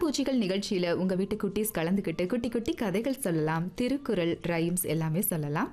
பட்டாம்பூச்சிகள் நிகழ்ச்சியில உங்க வீட்டு குட்டீஸ் கலந்துக்கிட்டு குட்டி குட்டி கதைகள் சொல்லலாம் திருக்குறள் ரைம்ஸ் எல்லாமே சொல்லலாம்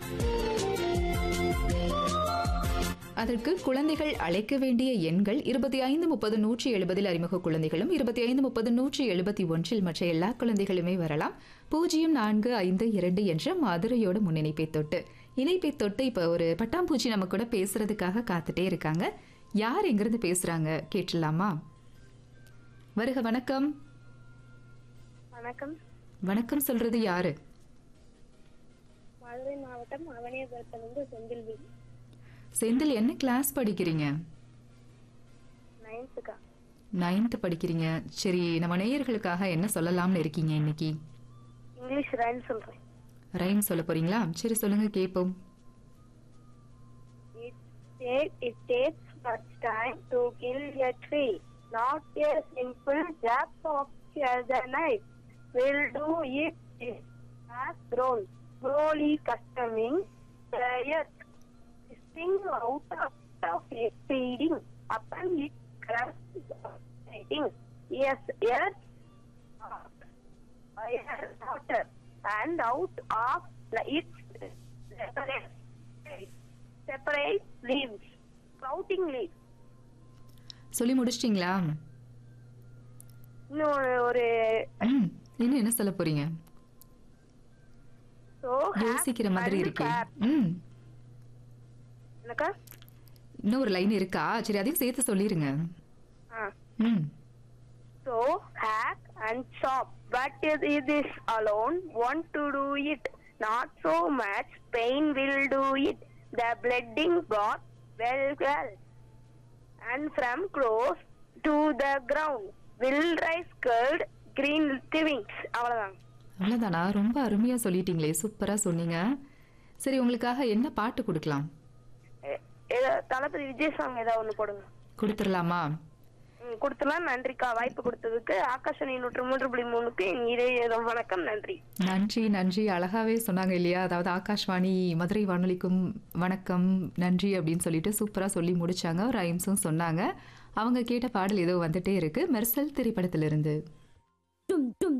அதற்கு குழந்தைகள் அழைக்க வேண்டிய எண்கள் இருபத்தி ஐந்து முப்பது நூற்றி எழுபதில் அறிமுக குழந்தைகளும் இருபத்தி ஐந்து முப்பது நூற்றி எழுபத்தி ஒன்றில் மற்ற எல்லா குழந்தைகளுமே வரலாம் பூஜ்ஜியம் நான்கு ஐந்து இரண்டு என்ற மதுரையோட முன்னிணைப்பை தொட்டு இணைப்பை தொட்டு இப்போ ஒரு பட்டாம்பூச்சி நம்ம கூட பேசுறதுக்காக காத்துட்டே இருக்காங்க யார் எங்கிருந்து பேசுறாங்க கேட்டுடலாமா வருக வணக்கம் வணக்கம் வணக்கம் சொல்றது யாரு மதுரை மாவட்டம் அவனியபுரத்திலிருந்து செந்தில்வி செந்தில் என்ன கிளாஸ் படிக்கிறீங்க நைன்த்துக்கா நைன்த் படிக்கிறீங்க சரி நம்ம நேயர்களுக்காக என்ன சொல்லலாம்னு இருக்கீங்க இன்னைக்கு இங்கிலீஷ் ரைன் சொல்றேன் ரைம் சொல்ல போறீங்களா சரி சொல்லுங்க கேட்போம் It take it takes much time to kill a tree. Not a simple jab of the knife will do it. It has grown slowly customing the earth, sting out of, of its feeding upon it crust fighting. Yes, earth, fire, water, and out of the, its separate, separate leaves, sprouting leaves. சொல்லி முடிச்சிட்டீங்களா இன்னும் ஒரு ம் இன்னும் என்ன சொல்ல போறீங்க so யோசிக்கிற மாதிரி and இருக்கே cap. ம் என்னக்கா இன்னும் ஒரு லைன் இருக்கா சரி அதையும் சேர்த்து சொல்லிருங்க ஆ ம் So hack and chop, but it it is alone want to do it. Not so much pain will do it. The bleeding got well well, and from close to the ground will rise curled green wings. அவ்வளவுதான் அவ்வளோதானா ரொம்ப அருமையா சொல்லிட்டீங்களே சூப்பரா சொன்னீங்க சரி உங்களுக்காக என்ன பாட்டு கொடுக்கலாம் எ- ஏதோ- தளபதி விஜய் சாங் ஏதாவது ஒண்ணு போடுங்க கொடுத்துடலாமா ம், கொடுத்தலாம் நன்றிக்கா வாய்ப்பு கொடுத்ததுக்கு ஆகாஷணி நூற்று மூன்று புள்ளி மூணுக்கு என் இதய வணக்கம் நன்றி நன்றி நன்றி அழகாவே சொன்னாங்க இல்லையா அதாவது ஆகாஷ்வாணி மதுரை வானொலிக்கும் வணக்கம் நன்றி அப்படின்னு சொல்லிட்டு சூப்பரா சொல்லி முடிச்சாங்க ரைம்ஸும் சொன்னாங்க அவங்க கேட்ட பாடல் ஏதோ வந்துட்டே இருக்கு மெர்சல் திரைப்படத்திலிருந்து டும் டும்